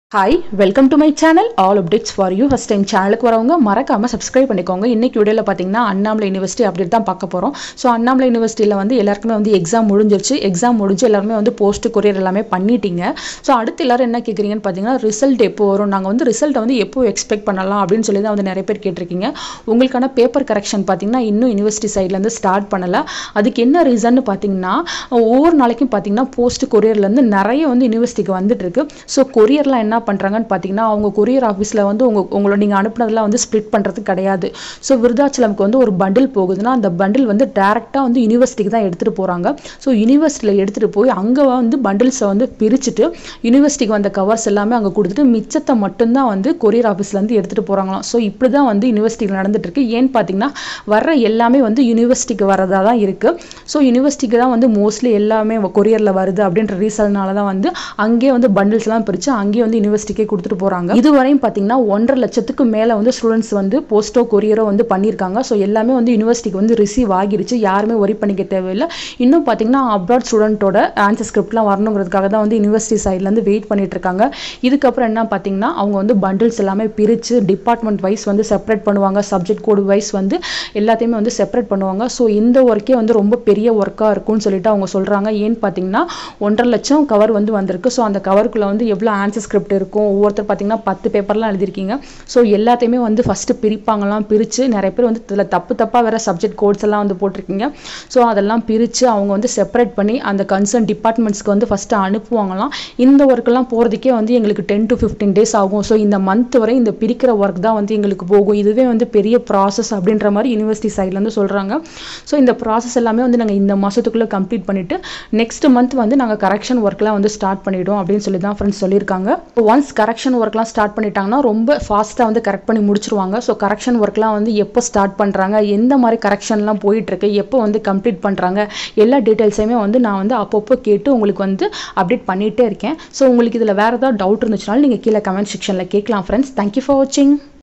hi welcome to my channel all updates for you first time சேனலுக்கு வரவங்க மறக்காமல் subscribe பண்ணிக்கோங்க இன்னைக்கு வீடியோவில் பார்த்தீங்கன்னா அண்ணாமலை யூனிவர்சிட்டி அப்டேட் தான் பார்க்க போகிறோம் ஸோ அண்ணாமலை யூனிவர்சிட்டியில் வந்து எல்லாருக்குமே வந்து எக்ஸாம் முடிஞ்சிருச்சு எக்ஸாம் முடிஞ்சு எல்லாருமே வந்து போஸ்ட் கொரியர் எல்லாமே பண்ணிட்டீங்க ஸோ அடுத்து எல்லாரும் என்ன கேட்குறீங்கன்னு பார்த்தீங்கன்னா ரிசல்ட் எப்போ வரும் நாங்கள் வந்து ரிசல்ட்டை வந்து எப்போ எக்ஸ்பெக்ட் பண்ணலாம் அப்படின்னு சொல்லி தான் வந்து நிறைய பேர் கேட்டிருக்கீங்க உங்களுக்கான பேப்பர் கரெக்ஷன் பார்த்தீங்கன்னா இன்னும் யூனிவர்சிட்டி சைட்லேருந்து ஸ்டார்ட் பண்ணலை அதுக்கு என்ன ரீசன்னு பார்த்தீங்கன்னா ஒவ்வொரு நாளைக்கும் பார்த்தீங்கன்னா போஸ்ட் கொரியர்லேருந்து நிறைய வந்து யூனிவர்சிட்டிக்கு வந்துட்டு இருக்கு ஸோ கொரியர்லாம் என்ன பண்ணுறாங்கன்னு பார்த்தீங்கன்னா அவங்க கொரியர் ஆஃபீஸில் வந்து உங்க உங்களை நீங்கள் அனுப்புனதெல்லாம் வந்து ஸ்ப்ளிட் பண்ணுறது கிடையாது ஸோ விருதாச்சலம்க்கு வந்து ஒரு பண்டில் போகுதுன்னா அந்த பண்டில் வந்து டேரெக்டாக வந்து யூனிவர்சிட்டிக்கு தான் எடுத்துகிட்டு போகிறாங்க ஸோ யூனிவர்சிட்டியில் எடுத்துகிட்டு போய் அங்கே வந்து பண்டில்ஸை வந்து பிரிச்சுட்டு யூனிவர்சிட்டிக்கு வந்த கவர்ஸ் எல்லாமே அங்கே கொடுத்துட்டு மிச்சத்தை மட்டும்தான் வந்து கொரியர் ஆஃபீஸ்லேருந்து எடுத்துகிட்டு போகிறாங்களாம் ஸோ இப்படி தான் வந்து யூனிவர்சிட்டியில் நடந்துட்டு இருக்கு ஏன்னு பார்த்தீங்கன்னா வர்ற எல்லாமே வந்து யூனிவர்சிட்டிக்கு வரதா தான் இருக்குது ஸோ யூனிவர்சிட்டிக்கு தான் வந்து மோஸ்ட்லி எல்லாமே கொரியரில் வருது அப்படின்ற ரீசன்னால தான் வந்து அங்கேயே வந்து பண்டில்ஸ்லாம் பிரித்து அங்கேயே வந்து யூனிவர்சிட்டிக்கே கொடுத்துட்டு போகிறாங்க இதுவரையும் பார்த்தீங்கன்னா ஒன்றரை லட்சத்துக்கு மேலே வந்து ஸ்டூடெண்ட்ஸ் வந்து போஸ்டோ கொரியரோ வந்து பண்ணியிருக்காங்க ஸோ எல்லாமே வந்து யூனிவர்சிட்டிக்கு வந்து ரிசீவ் ஆகிருச்சு யாருமே ஒரி பண்ணிக்க தேவையில்லை இன்னும் பார்த்தீங்கன்னா அப்ராட் ஸ்டூடெண்ட்டோட ஆன்சர் ஸ்கிரிப்ட்லாம் வரணுங்கிறதுக்காக தான் வந்து யூனிவர்சிட்டி சைட்லேருந்து வெயிட் பண்ணிட்டு இருக்காங்க இதுக்கப்புறம் என்ன பார்த்தீங்கன்னா அவங்க வந்து பண்டில்ஸ் எல்லாமே பிரித்து டிபார்ட்மெண்ட் வைஸ் வந்து செப்பரேட் பண்ணுவாங்க சப்ஜெக்ட் கோடு வைஸ் வந்து எல்லாத்தையுமே வந்து செப்பரேட் பண்ணுவாங்க ஸோ இந்த ஒர்க்கே வந்து ரொம்ப பெரிய ஒர்க்காக இருக்கும்னு சொல்லிட்டு அவங்க சொல்கிறாங்க ஏன்னு பார்த்தீங்கன்னா ஒன்றரை லட்சம் கவர் வந்து வந்திருக்கு ஸோ அந்த கவருக்குள்ளே வந்து எவ்வளோ ஆன்சர் ஸ்கிரிப்ட் இருக்கும் ஒவ்வொருத்தர் பார்த்தீங்கன்னா பத்து பேப்பர்லாம் எழுதிருக்கீங்க ஸோ எல்லாத்தையுமே வந்து ஃபஸ்ட்டு பிரிப்பாங்கலாம் பிரித்து நிறைய பேர் வந்து இதில் தப்பு தப்பாக வேறு சப்ஜெக்ட் கோட்ஸ் எல்லாம் வந்து போட்டிருக்கீங்க ஸோ அதெல்லாம் பிரித்து அவங்க வந்து செப்பரேட் பண்ணி அந்த கன்சர்ன் டிபார்ட்மெண்ட்ஸ்க்கு வந்து ஃபஸ்ட்டு அனுப்புவாங்களாம் இந்த ஒர்க்கெல்லாம் போகிறதுக்கே வந்து எங்களுக்கு டென் டு ஃபிஃப்டீன் டேஸ் ஆகும் ஸோ இந்த மந்த் வரை இந்த பிரிக்கிற ஒர்க் தான் வந்து எங்களுக்கு போகும் இதுவே வந்து பெரிய ப்ராசஸ் அப்படின்ற மாதிரி யூனிவர்சிட்டி சைட்லேருந்து சொல்கிறாங்க ஸோ இந்த ப்ராசஸ் எல்லாமே வந்து நாங்கள் இந்த மாதத்துக்குள்ளே கம்ப்ளீட் பண்ணிவிட்டு நெக்ஸ்ட் மந்த் வந்து நாங்கள் கரெக்ஷன் ஒர்க்லாம் வந்து ஸ்டார்ட் பண்ணிவிடும் அப்படின்னு சொல்லி தான் ஃப்ரெண்ட்ஸ் சொல்லியிருக்காங்க ஒன்ஸ் கரெக்ஷன் ஒர்க்லாம் ஸ்டார்ட் பண்ணிட்டாங்கன்னா ரொம்ப ஃபாஸ்ட்டாக வந்து கரெக்ட் பண்ணி முடிச்சிருவாங்க ஸோ கரெக்ஷன் ஒர்க்லாம் வந்து எப்போ ஸ்டார்ட் பண்ணுறாங்க எந்த மாதிரி கரெக்ஷன்லாம் போயிட்டுருக்கு எப்போ வந்து கம்ப்ளீட் பண்ணுறாங்க எல்லா டீட்டெயில்ஸையுமே வந்து நான் வந்து அப்பப்போ கேட்டு உங்களுக்கு வந்து அப்டேட் பண்ணிகிட்டே இருக்கேன் ஸோ உங்களுக்கு இதில் வேறு ஏதாவது டவுட் இருந்துச்சுனாலும் நீங்கள் கீழே கமெண்ட் செக்ஷனில் கேட்கலாம் ஃப்ரெண்ட்ஸ் தேங்க்யூ ஃபார் வாட்சிங்